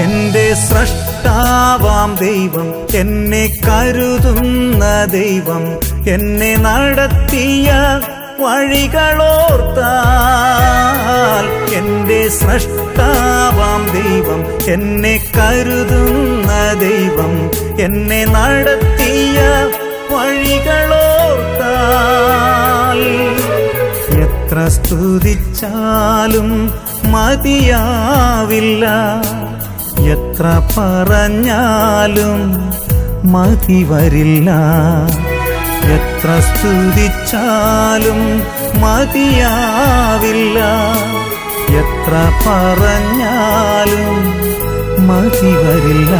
എന്റെ സ്രഷ്ടാവാം ദൈവം എന്നെ കരുതുന്ന ദൈവം എന്നെ നടത്തിയ വഴികളോർത്താൽ എന്റെ സ്രഷ്ടാവാം ദൈവം എന്നെ കരുതുന്ന ദൈവം എന്നെ നടത്തിയ വഴികളോർത്താൽ എത്ര സ്തുതിച്ചാലും മതിയാവില്ല എത്ര പറഞ്ഞാലും മതി വരില്ല എത്ര സ്തുതിച്ചാലും മതിയാവില്ല എത്ര പറഞ്ഞാലും മതി വരില്ല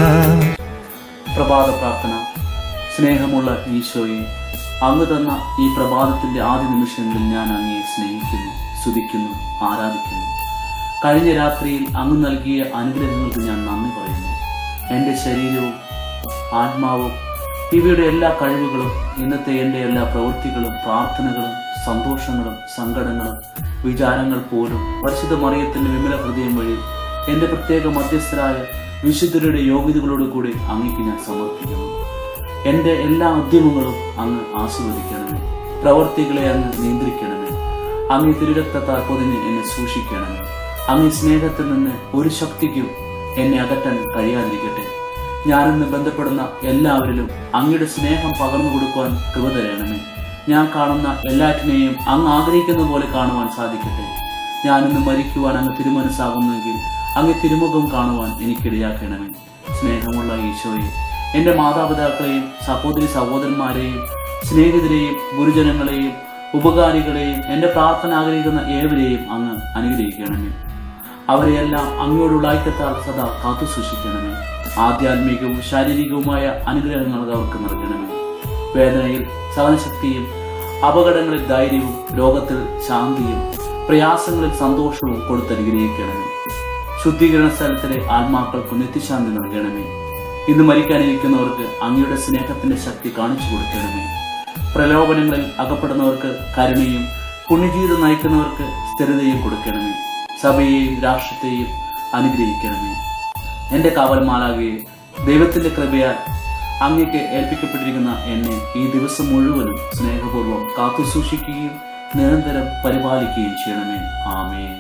പ്രഭാത പ്രാർത്ഥന സ്നേഹമുള്ള ഈശോയെ അങ്ങ് തന്ന ഈ പ്രഭാതത്തിന്റെ ആദ്യ നിമിഷങ്ങളിൽ ഞാൻ അങ്ങയെ സ്നേഹിക്കുന്നു സ്തുതിക്കുന്നു ആരാധിക്കുന്നു കഴിഞ്ഞ രാത്രിയിൽ അങ്ങ് നൽകിയ അനുഗ്രഹങ്ങൾക്ക് ഞാൻ നന്ദി പറയുന്നു എൻ്റെ ശരീരവും ആത്മാവും ഇവയുടെ എല്ലാ കഴിവുകളും ഇന്നത്തെ എൻ്റെ എല്ലാ പ്രവൃത്തികളും പ്രാർത്ഥനകളും സന്തോഷങ്ങളും സങ്കടങ്ങളും വിചാരങ്ങൾ പോലും പരിശുദ്ധ മറിയത്തിന്റെ വിമല ഹൃദയം വഴി എൻ്റെ പ്രത്യേക മധ്യസ്ഥരായ വിശുദ്ധരുടെ യോഗ്യതകളോട് കൂടി അങ്ങേക്ക് ഞാൻ സമർപ്പിക്കുന്നു എൻ്റെ എല്ലാ ഉദ്യമങ്ങളും അങ്ങ് ആസ്വദിക്കണമേ പ്രവർത്തികളെ അങ്ങ് നിയന്ത്രിക്കണമേ അങ്ങ് തിരുരക്തത്താൽ പൊതിഞ്ഞ് എന്നെ സൂക്ഷിക്കണമേ അങ്ങ് സ്നേഹത്തിൽ നിന്ന് ഒരു ശക്തിക്കും എന്നെ അകറ്റാൻ കഴിയാതിരിക്കട്ടെ ഞാനിന്ന് ബന്ധപ്പെടുന്ന എല്ലാവരിലും അങ്ങയുടെ സ്നേഹം പകർന്നു കൊടുക്കുവാൻ കൃപ തരണമേ ഞാൻ കാണുന്ന എല്ലാറ്റിനെയും അങ്ങ് ആഗ്രഹിക്കുന്ന പോലെ കാണുവാൻ സാധിക്കട്ടെ ഞാനിന്ന് മരിക്കുവാൻ അങ്ങ് തിരുമനസ്സാകുന്നെങ്കിൽ അങ്ങ് തിരുമുഖം കാണുവാൻ എനിക്കിടയാക്കണമേ സ്നേഹമുള്ള ഈശോയെ എന്റെ മാതാപിതാക്കളെയും സഹോദരി സഹോദരന്മാരെയും സ്നേഹിതരെയും ഗുരുജനങ്ങളെയും ഉപകാരികളെയും എന്റെ പ്രാർത്ഥന ആഗ്രഹിക്കുന്ന ഏവരെയും അങ്ങ് അനുഗ്രഹിക്കണമേ അവരെയെല്ലാം അങ്ങയോടുള്ള ഐക്യത്താൽ സദാ കാത്തു സൂക്ഷിക്കണമേ ആധ്യാത്മികവും ശാരീരികവുമായ അനുഗ്രഹങ്ങൾ അവർക്ക് നൽകണമേ വേദനയിൽ സഹനശക്തിയും അപകടങ്ങളിൽ ധൈര്യവും രോഗത്തിൽ ശാന്തിയും പ്രയാസങ്ങളിൽ സന്തോഷവും കൊടുത്തനുഗ്രഹിക്കണമേ ശുദ്ധീകരണ സ്ഥലത്തിലെ ആത്മാക്കൾക്ക് നിത്യശാന്തി നൽകണമേ ഇന്ന് മരിക്കാനിരിക്കുന്നവർക്ക് അങ്ങയുടെ സ്നേഹത്തിന്റെ ശക്തി കാണിച്ചു കൊടുക്കണമേ പ്രലോഭനങ്ങളിൽ അകപ്പെടുന്നവർക്ക് കരുണയും പുണ്യജീവിതം നയിക്കുന്നവർക്ക് സ്ഥിരതയും കൊടുക്കണമേ സഭയെയും രാഷ്ട്രത്തെയും അനുഗ്രഹിക്കണമേ എന്റെ കാവൽമാലാകെ ദൈവത്തിന്റെ കൃപയാൽ അങ്ങേക്ക് ഏൽപ്പിക്കപ്പെട്ടിരിക്കുന്ന എന്നെ ഈ ദിവസം മുഴുവനും സ്നേഹപൂർവ്വം കാത്തു സൂക്ഷിക്കുകയും നിരന്തരം പരിപാലിക്കുകയും ചെയ്യണമേ ആമേൻ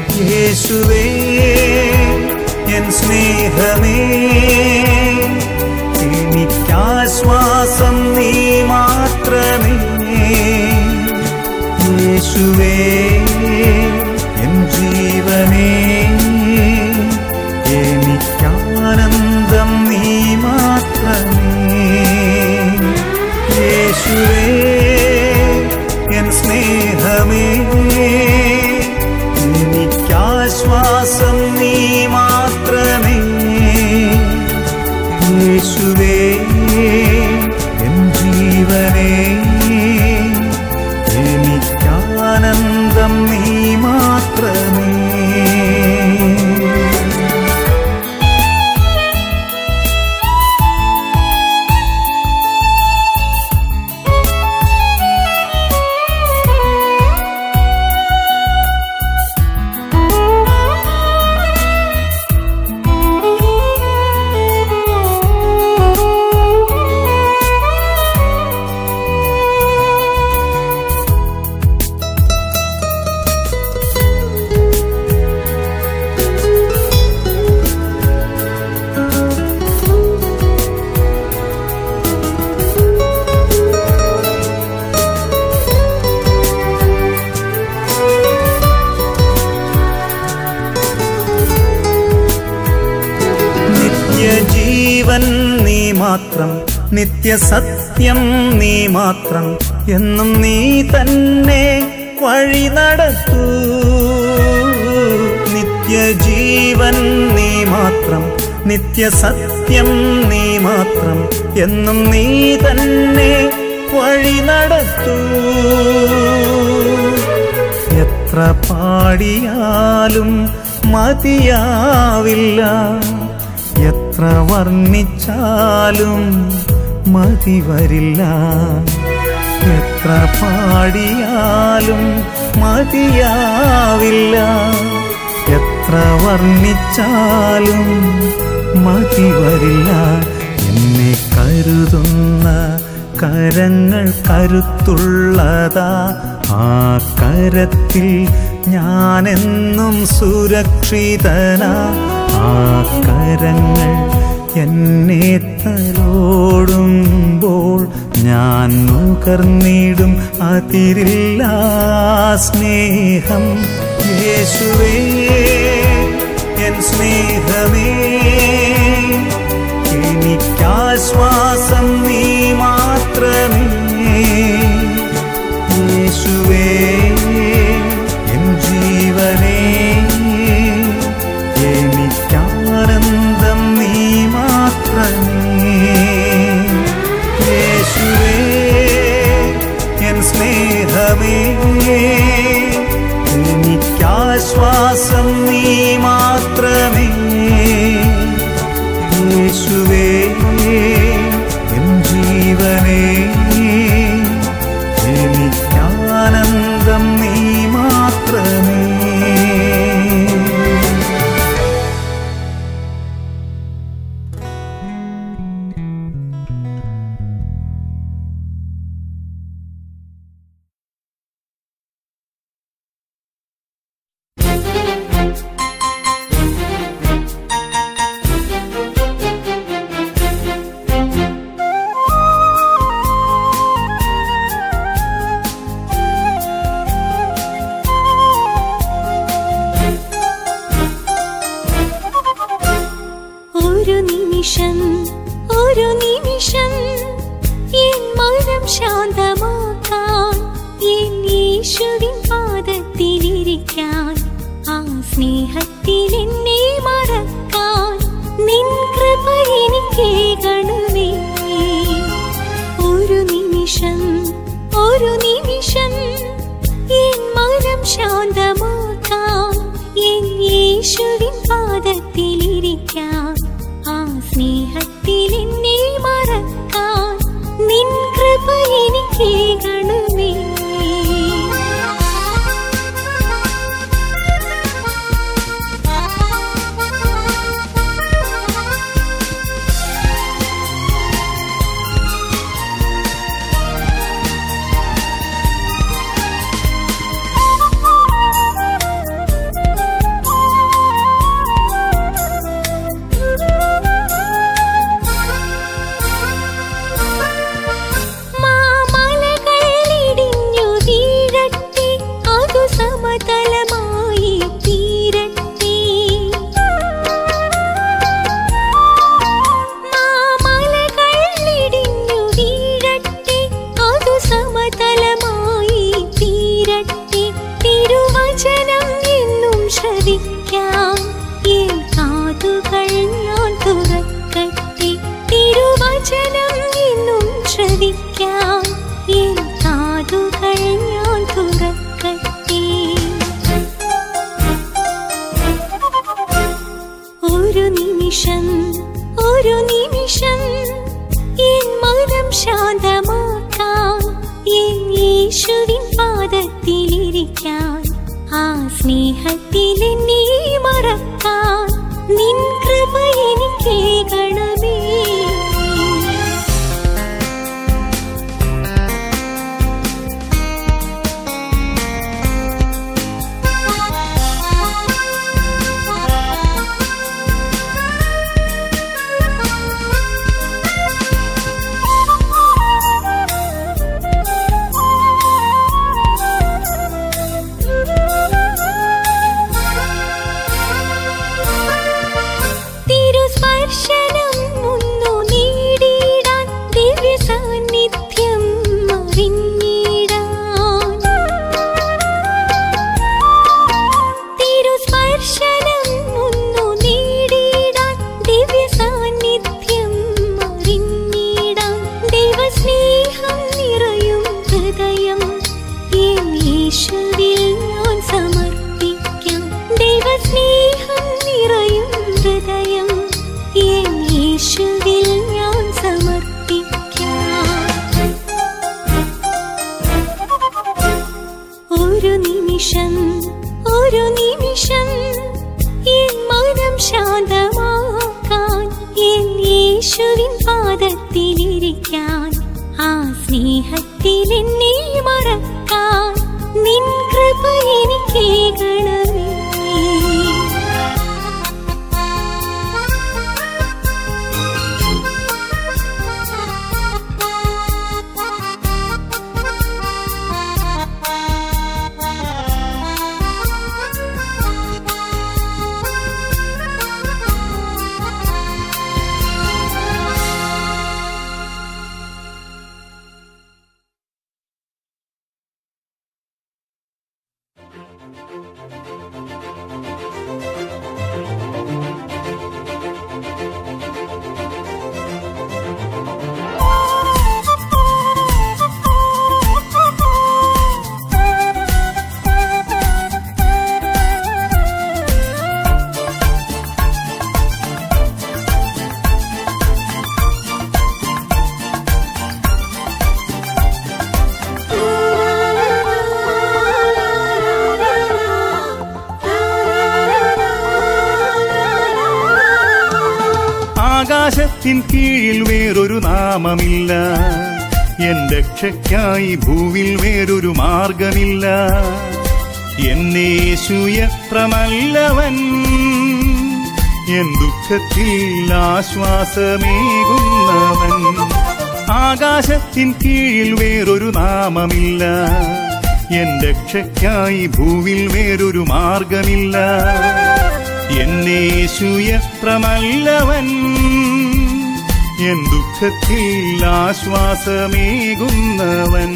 യേശുവേ എൻ സ്നേഹമേ എനിക്കാശ്വാസം നീ മാത്രമേ യേശുവേ എൻ ജീവനേ എനിക്കാനന്ദം നീ മാത്രമേ യേശുവേ എൻ സ്നേഹമേ എനിക്കാശ്വാസം നീ മാത്രമേ യേശുവേ എൻ ജീവനേ എനിക്കാനന്ദം നീ മാത്രമേ നിത്യജീവൻ നീ മാത്രം നിത്യസത്യം നീ മാത്രം എന്നും നീ തന്നെ വഴി നടത്തൂ നിത്യജീവൻ നീ മാത്രം നിത്യസത്യം നീ മാത്രം എന്നും നീ തന്നെ വഴി നടത്തൂ എത്ര പാടിയാലും മതിയാവില്ല എത്ര വർണ്ണിച്ചാലും മതി വരില്ല എത്ര പാടിയാലും മതിയാവില്ല എത്ര വർണ്ണിച്ചാലും മതി വരില്ല എന്നെ കരുതുന്ന കരങ്ങൾ കരുത്തുള്ളതാ ആ കരത്തിൽ ഞാനെന്നും സുരക്ഷിതനാ ആ കരങ്ങൾ എന്നെ തലോടുമ്പോൾ ഞാൻ നുകർന്നിടും അതിരില്ല സ്നേഹം യേശുവേ എൻ സ്നേഹമേ എനിക്കാശ്വാസം നീ മാത്രമേ യേശുവേ എൻ ജീവനേ എനിക്കാനന്ദം നീ മാത്രമേ യേശുവേ എൻ സ്നേഹമേ എനിക്കാശ്വാസം നീ മാത്രമേ യേശുവേ എൻ ജീവനേ എനിക്കാനന്ദം നീ മാത്രമേ ഒരു നിമിഷം ഒരു നിമിഷം എൻ മനം ശാന്തമാക്കാൻ എൻ യേശുവിൻ പാദത്തിലിരിക്കാൻ ആ സ്നേഹത്തിൽ എന്നെ മറക്കാൻ നിൻ കൃപ എനിക്കേകണമേ ഒരു നിമിഷം ഒരു നിമിഷം എൻ മനം ശാന്തമാക്കാൻ എൻ യേശുവിൻ പാദത്തിലിരിക്കാൻ ആ സ്നേഹത്തിൽ എന്നെ മറക്കാൻ നിൻ കൃപ എനിക്കേകണമേ മാമലകൾ ഇടിഞ്ഞു വീഴട്ടെ അതു സമതലമായി തീരട്ടെ മാമലകൾ ഇടിഞ്ഞു വീഴട്ടെ അതു സമതലമായി തീരട്ടെ തിരുവചനം എന്നും ശ്രവിക്കാം എൻ കാതുകൾ ഞാൻ തുറക്കട്ടെ തിരുവചനം എന്നും ശ്രവിക്കാം എൻ കാതുകൾ ഞാൻ തുറക്കട്ടെ ഒരു നിമിഷം ഒരു നിമിഷം എൻ മനം ശാന്തമാക്കാൻ എൻ യേശുവിൻ പാദത്തിലിരിക്കാൻ ആ സ്നേഹത്തിൽ എന്നെ മറക്കാൻ നിൻ കൃപ എനിക്കേകണമേ പാദത്തിലിരിക്കാൻ ആ സ്നേഹത്തിൽ എന്നെ മറക്കാൻ നിൻ കൃപ എനിക്കേകണമേ ആകാശത്തിൻ കീഴിൽ വേറൊരു നാമമില്ല എൻ രക്ഷയ്ക്കായി ഭൂവിൽ വേറൊരു മാർഗമില്ല എന്നേശു എത്ര നല്ലവൻ എൻ ദുഃഖത്തിൽ ആശ്വാസമേകുന്നവൻ ആകാശത്തിൻ കീഴിൽ വേറൊരു നാമമില്ല എൻ രക്ഷയ്ക്കായി ഭൂവിൽ വേറൊരു മാർഗമില്ല എന്നേശു എത്ര നല്ലവൻ എൻ ദുഃഖത്തിൽ ആശ്വാസമേകുന്നവൻ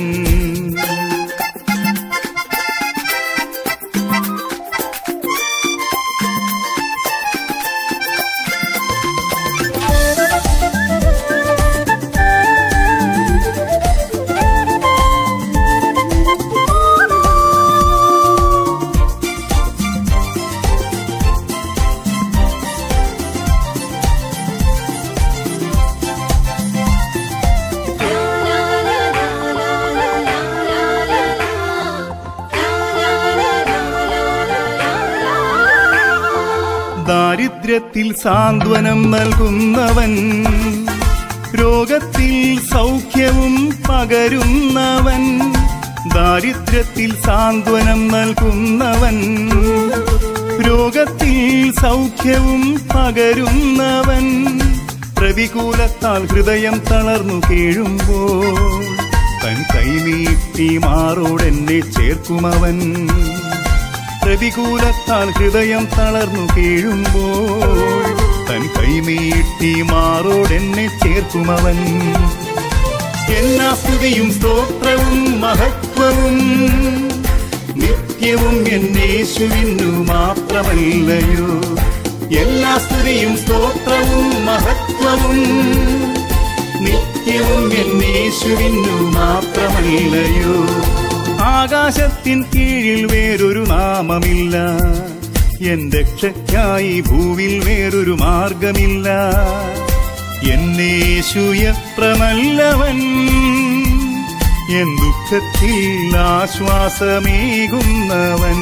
ദാരിദ്ര്യത്തിൽ സാന്ത്വനം നൽകുന്നവൻ രോഗത്തിൽ സൗഖ്യവും പകരുന്നവൻ ദാരിദ്ര്യത്തിൽ സാന്ത്വനം നൽകുന്നവൻ രോഗത്തിൽ സൗഖ്യവും പകരുന്നവൻ പ്രതികൂലത്താൽ ഹൃദയം തളർന്നു കീഴുമ്പോൾ തൻ കൈനീട്ടി മാറോടെന്നെ ചേർക്കുമവൻ പ്രതികൂലത്താൽ ഹൃദയം തളർന്നു കീഴുമ്പോൾ തൻ കൈനീട്ടി മാറോടെന്നെ ചേർക്കുമവൻ എല്ലാ സ്തുതിയും സ്തോത്രവും മഹത്വവും നിത്യവും എന്നേശുവിനു മാത്രമല്ലയോ എല്ലാ സ്തുതിയും സ്തോത്രവും മഹത്വവും നിത്യവും എന്നേശുവിനു മാത്രമല്ലയോ ആകാശത്തിൻ കീഴിൽ വേറൊരു നാമമില്ല എൻ രക്ഷയ്ക്കായി ഭൂവിൽ വേറൊരു മാർഗമില്ല എന്നേശു എത്ര നല്ലവൻ എൻ ദുഃഖത്തിൽ ആശ്വാസമേകുന്നവൻ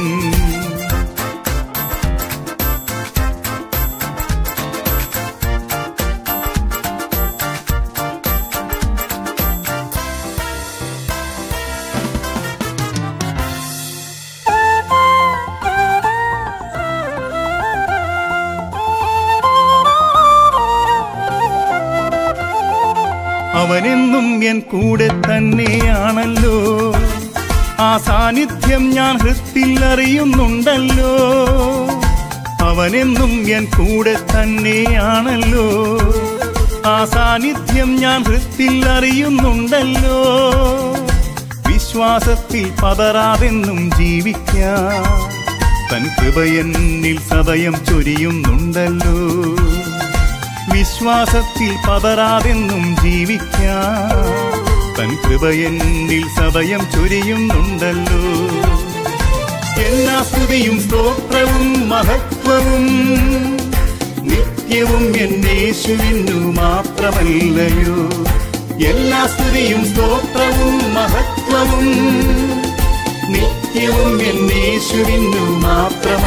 അവനെന്നും എൻ കൂടെ തന്നെയാണല്ലോ ആ സാന്നിധ്യം ഞാൻ ഹൃത്തിൽ അറിയുന്നുണ്ടല്ലോ അവനെന്നും എൻ കൂടെ തന്നെയാണല്ലോ ആ സാന്നിധ്യം ഞാൻ ഹൃത്തിൽ അറിയുന്നുണ്ടല്ലോ വിശ്വാസത്തിൽ പതറാതെന്നും ജീവിക്കാം തൻ കൃപയെന്നിൽ സദയം ചൊരിയുന്നുണ്ടല്ലോ വിശ്വാസത്തിൽ പതറാതെന്നും ജീവിക്കാം തൻ കൃപയെന്നിൽ സദയം ചൊരിയുന്നുണ്ടല്ലോ എല്ലാ സ്തുതിയും സ്തോത്രവും മഹത്വവും നിത്യവും എന്നേശുവിനു മാത്രമല്ലയോ എല്ലാ സ്തുതിയും സ്തോത്രവും മഹത്വവും നിത്യവും എന്നേശുവിനു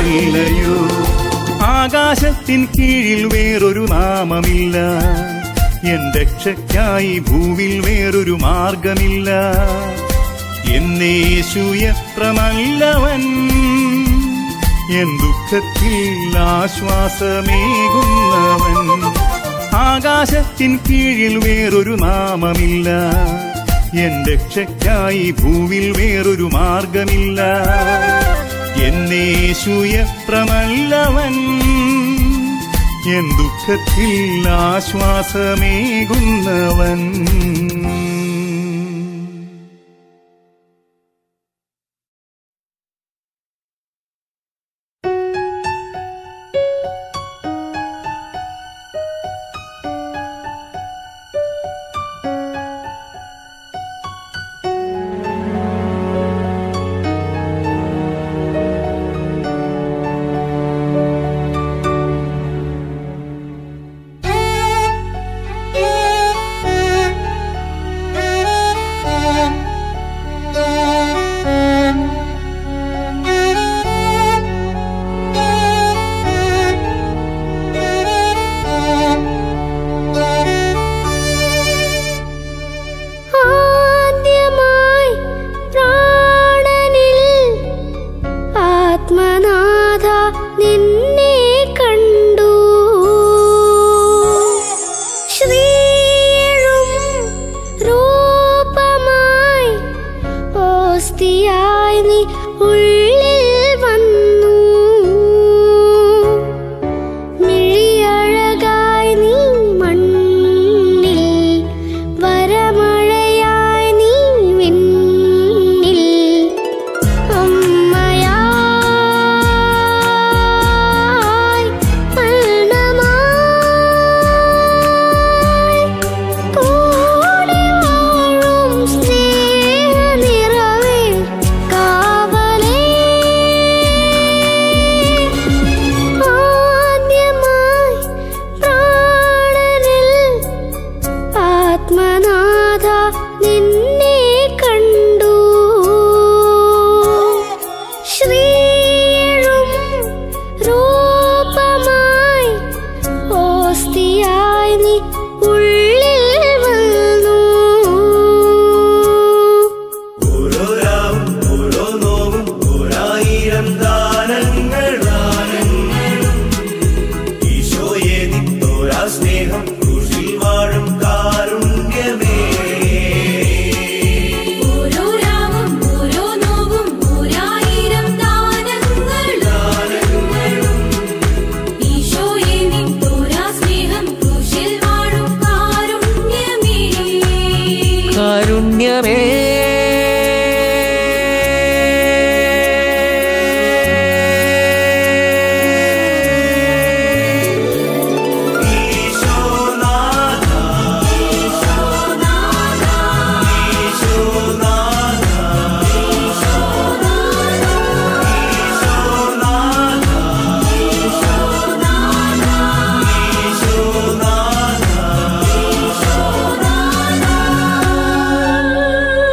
മാത്രമല്ലയോ ആകാശത്തിൻ കീഴിൽ വേറൊരു നാമമില്ല എൻ രക്ഷയ്ക്കായി ഭൂവിൽ വേറൊരു മാർഗമില്ല എന്നേശു എത്ര നല്ലവൻ എൻ ദുഃഖത്തിൽ ആശ്വാസമേകുന്നവൻ ആകാശത്തിൻ കീഴിൽ വേറൊരു നാമമില്ല എൻ രക്ഷയ്ക്കായി ഭൂവിൽ വേറൊരു മാർഗമില്ല എന്നേശു എത്ര നല്ലവൻ എൻ ദുഃഖത്തിൽ ആശ്വാസമേകുന്നവൻ ആദ്യമായി പ്രാണനിൽ ആത്മനാഥ നിന്നെ കണ്ടു ശ്രീഴും രൂപമായി ഓസ്തിയായി നീ ഉള്ളിൽ വന്നു മിഴിയഴകായി നീ മണ്ണിൽ വരമഴയായി നീ വിണ്ണിൽ അമ്മയായി മരണമായി കൂടി വാഴും സ്നേഹനിറവേ കാവലേ ആദ്യമായി പ്രാണനിൽ ആത്മനാഥ നിന്നെ കണ്ടു ശ്രീഴും രൂപമായി ഓസ്തിയായി നീ ഉള്ളിൽ വന്നു ഓരോ രാവും ഓരോ നോവും ഓരായിരം ദാനങ്ങൾ ദാനങ്ങളും ഈശോയെ നിത്തോരാ സ്നേഹം ക്രൂശിൽ വാഴും കാരുണ്യമേ ഓരോ രാവും ഓരോ നോവും ഓരായിരം ദാനങ്ങൾ ദാനങ്ങളും ഈശോയെ നിൻ തോരാ സ്നേഹം ക്രൂശിൽ വാഴും കാരുണ്യമേ കാരുണ്യമേ ഈശോനാഥ ഈശോനാഥ ഈശോനാഥ ഈശോനാഥ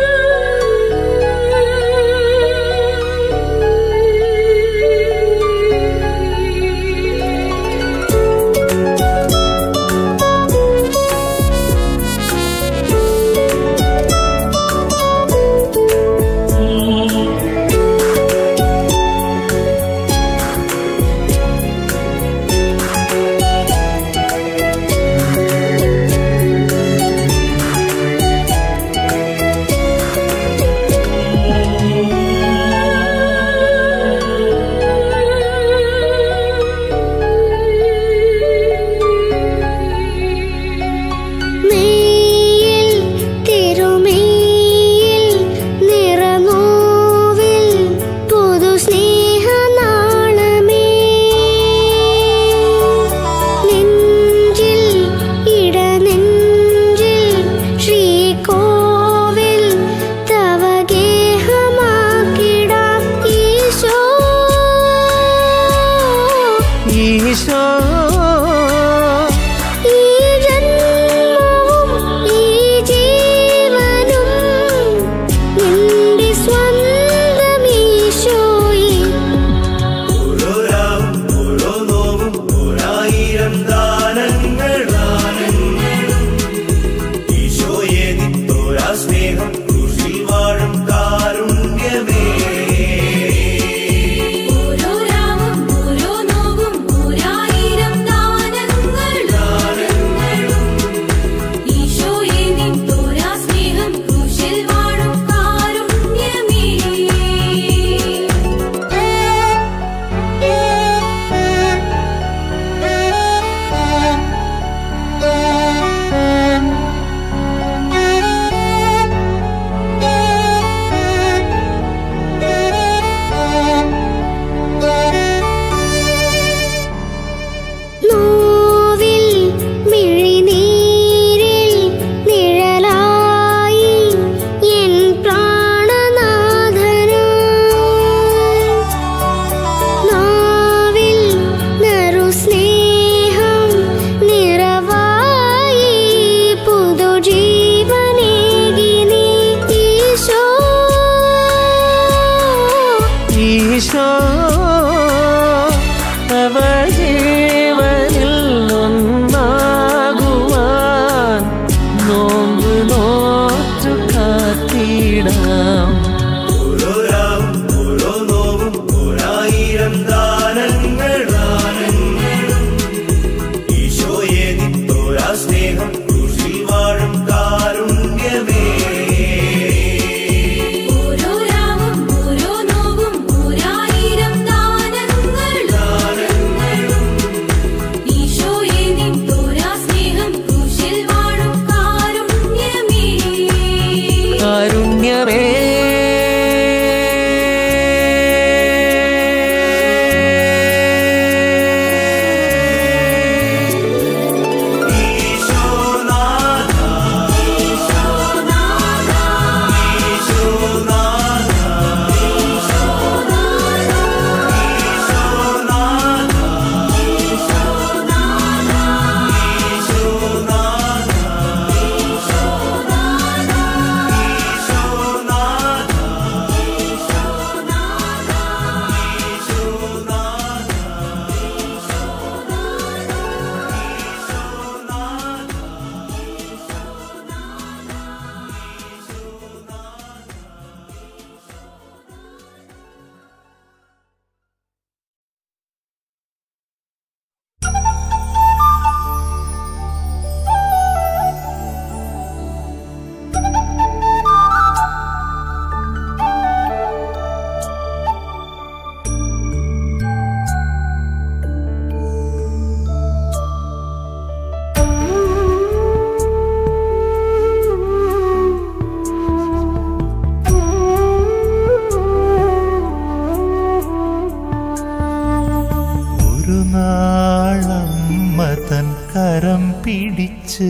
കരം പിടിച്ച്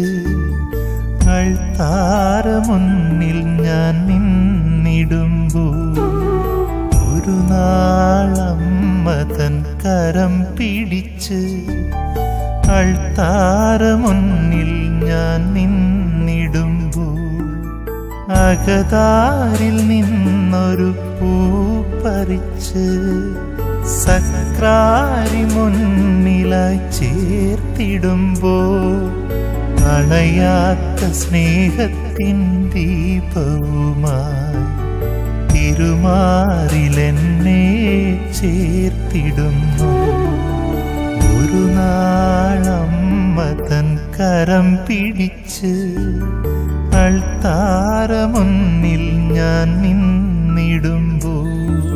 അൾത്താര മുന്നിൽ ഞാൻ നിന്നിടുമ്പോൾ ഒരു നാളമ്മ തൻ കരം പിടിച്ച് അൾത്താര മുന്നിൽ ഞാൻ നിന്നിടുമ്പോൾ അകതാരിൽ നിന്നൊരു പൂ പറിച്ച് സക്രാരി മുന്നിലായി ചേർത്തിടുമ്പോ അണയാത്ത സ്നേഹത്തിൻ ദീപവുമായി തിരുമാറിലെന്നെ ചേർത്തിടുന്നു ഒരു നാളമ്മ തൻ കരം പിടിച്ച് അൾത്താര മുന്നിൽ ഞാൻ നിന്നിടുമ്പോൾ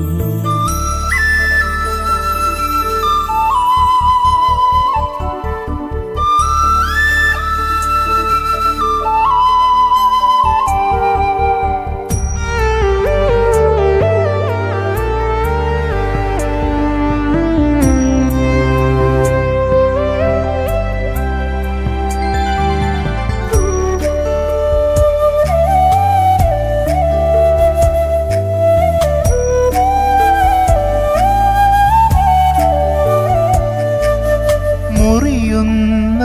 മുറിയുന്ന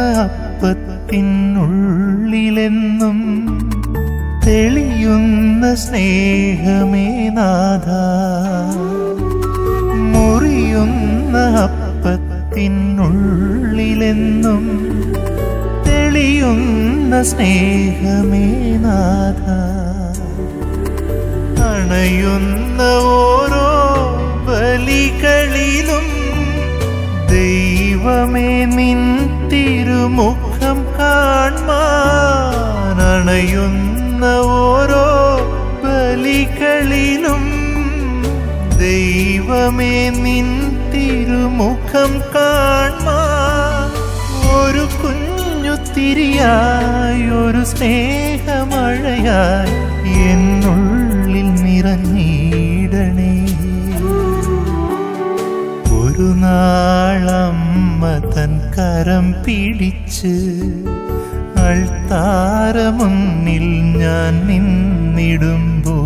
അപ്പത്തിനുള്ളിലെന്നും തെളിയുന്ന സ്നേഹമേ നാഥ മുറിയുന്ന അപ്പത്തിനുള്ളിലെന്നും തെളിയുന്ന സ്നേഹമേ നാഥ അണയുന്ന ഓരോ ബലികളിലും ദൈവമേ നിൻ തിരുമുഖം കാൺമാൻ അണയുന്ന ഓരോ ബലികളിലും ദൈവമേ നിൻ തിരുമുഖം കാൺമാൻ ഒരു കുഞ്ഞു തിരിയായി ഒരു സ്നേഹമഴയായി എന്നുള്ളിൽ നിറഞ്ഞിടണേ ഒരു നാളമ്മ തൻ കരം പിടിച്ച് അൾത്താര മുന്നിൽ ഞാൻ നിന്നിടുമ്പോൾ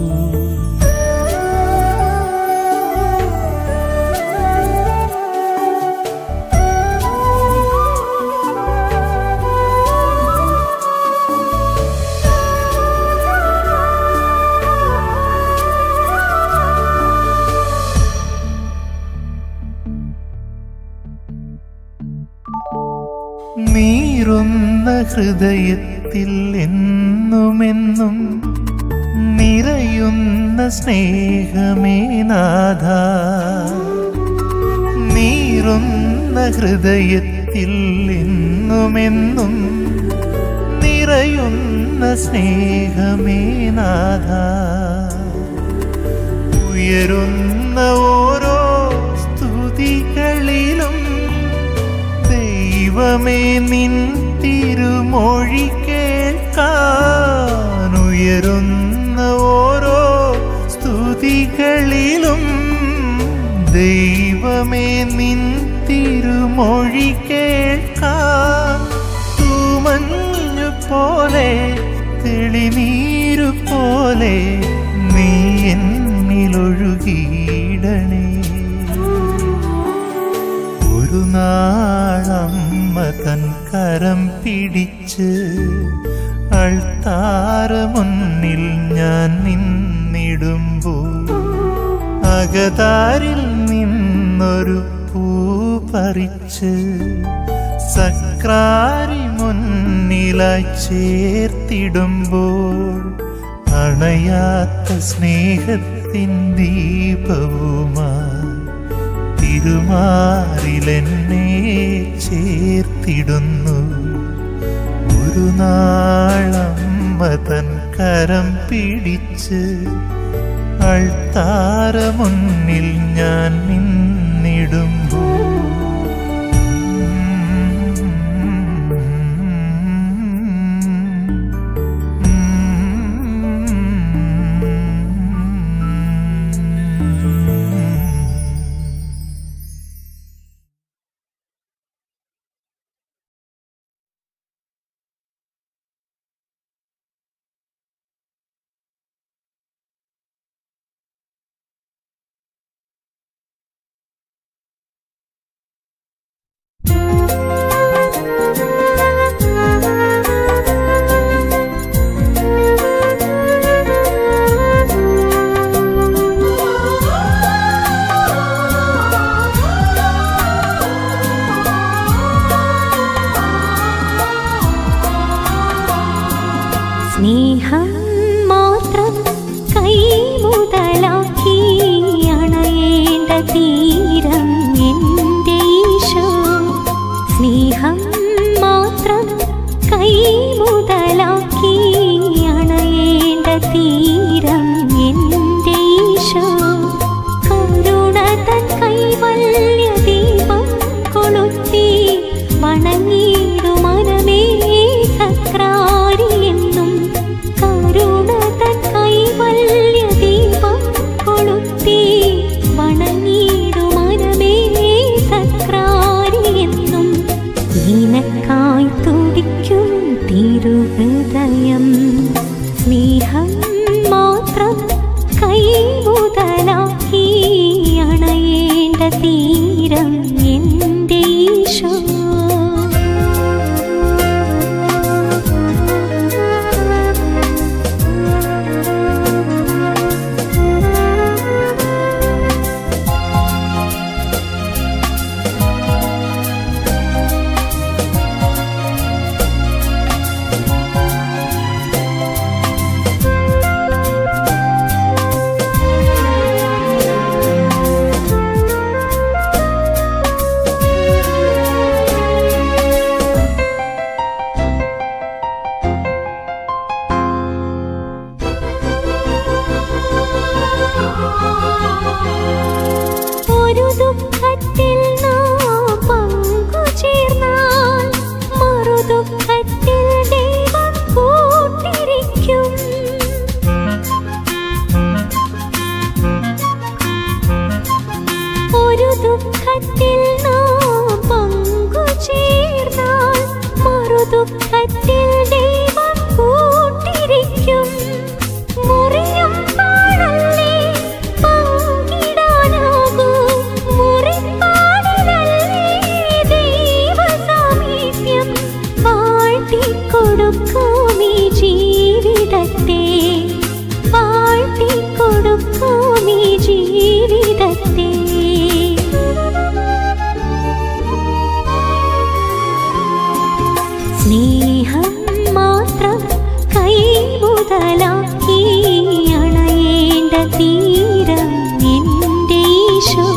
നീറുന്ന ഹൃദയത്തിൽ എന്നുമെന്നും നിറയുന്ന സ്നേഹമേ നാഥ നീറുന്ന ഹൃദയത്തിൽ എന്നുമെന്നും നിറയുന്ന സ്നേഹമേ നാഥ ഉയരുന്ന ഓരോ സ്തുതികളിലും ദൈവമേ നിൻ തിരുമൊഴി കേൾക്കാൻ ഉയരുന്ന ഓരോ സ്തുതികളിലും ദൈവമേ നിൻ തിരുമൊഴി കേൾക്കാൻ തൂമഞ്ഞു പോലെ തെളിനീരു പോലെ നീ എന്നിലൊഴുകിയിടണേ ഒരു നാളമ്മ തൻ കരം പിടിച്ച് അൾത്താര മുന്നിൽ ഞാൻ നിന്നിടുമ്പോൾ അകതാരിൽ നിന്നൊരു പൂ പറിച്ച് സക്രാരി മുന്നിലായി ചേർത്തിടുമ്പോൾ അണയാത്ത സ്നേഹത്തിൻ ദീപവുമായി തിരുമാറിലെന്നെ ചേർത്തിടുന്നു ഒരു നാളമ്മ തൻ കരം പിടിച്ച് അൾത്താര മുന്നിൽ ഞാൻ നിന്നിടുമ്പോൾ സ്നേഹം മാത്രം കൈമുതലാക്കി അണയേണ്ട തീരം എൻ്റെ ഈശോ സ്നേഹം മാത്രം കൈമുതലാക്കി അണയേണ്ട തീരം എൻ്റെ ഈശോ കരുണ തൻ കൈവല്യ ദീപം കൊളുത്തി വണങ്ങിയിടു മനമേ സക്രാരി എന്നും കരുണ തൻ കൈവല്യ ദീപം കൊളുത്തി വണങ്ങിയിടു മനമേ സക്രാരി എന്നും നിനക്കായി തുടിക്കും തിരുഹൃദയം സ്നേഹം മാത്രം കൈമുതലാക്കി അണയേണ്ട തീരം എൻ്റെ ഈശോ ഒരു ദുഃഖത്തിൽ നാം പങ്കുചേർന്നാൽ മറു ദുഃഖത്തിൽ ദൈവം കൂട്ടിരിക്കും ഒരു ദുഃഖത്തിൽ നാം പങ്കുചേർന്നാൽ മറു ദുഃഖത്തിൽ ദൈവം കൂട്ടിരിക്കും മുറിയും പാടല്ലേ പങ്കിടാനാകൂ മുറിപ്പാടിലല്ലേ ദൈവ സാമീപ്യം വാഴ്ത്തിക്കൊടുക്കും ഈ ജീവിതത്തെ വാഴ്ത്തിക്കൊടുക്കും ഈ ജീവിതത്തെ സ്നേഹം മാത്രം കൈമുതലാക്കി അണയേണ്ട തീരം എൻ്റെ ഈശോ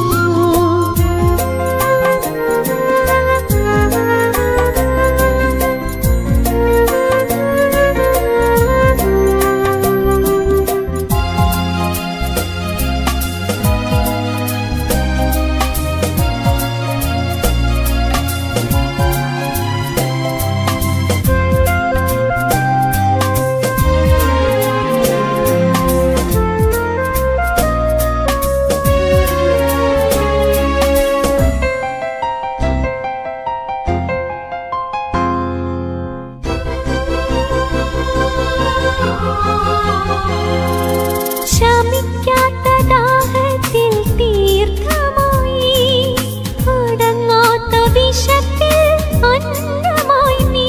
ശമിക്കാത്ത ദാഹത്തിൽ തീർത്ഥമായി അടങ്ങാത്ത വിശപ്പിൽ അന്നമായി നീ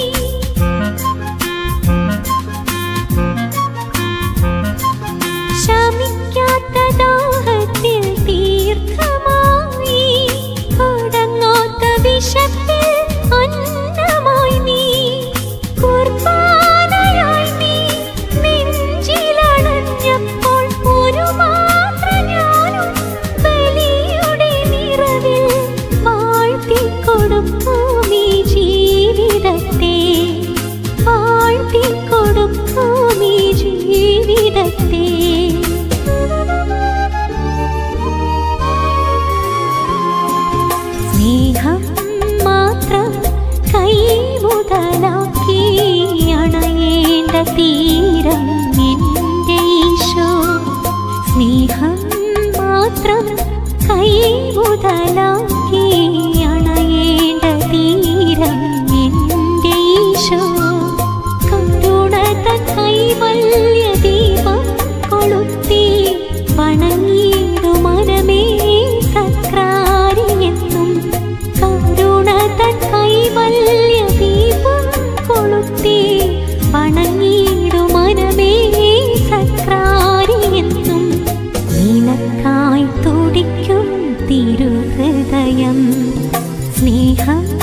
ശമിക്കാത്ത ദാഹത്തിൽ തീർത്ഥമായി അടങ്ങാത്ത വിശപ്പിൽ അന്നമായി നീ കുർബാനയായി നീ നെഞ്ചിലണഞ്ഞപ്പോൾ ഒരു മാത്ര ഞാനും ബലിയുടെ നിറവിൽ വാഴ്ത്തിക്കൊടുക്കും ഈ ജീവിതത്തെ വാഴ്ത്തിക്കൊടുക്കും ഈ ജീവിതത്തെ സ്നേഹം മാത്രം കൈമുതലാക്കി അണയേണ്ട തീരം എൻ്റെ ഈശോ സ്നേഹം മാത്രം കൈമുതലാക്കി അണയേണ്ട തീരം എൻ്റെ ഈശോ കരുണ തൻ കൈവല്യ ദീപം കൊളുത്തി വണങ്ങിയിടു മനമേ സക്രാരി എന്നും കരുണ തൻ കൈവല്യ ദീപം കൊളുത്തി വണങ്ങിയിടു മനമേ സക്രാരി എന്നും നിനക്കായി തുടിക്കും തിരുഹൃദയം സ്നേഹം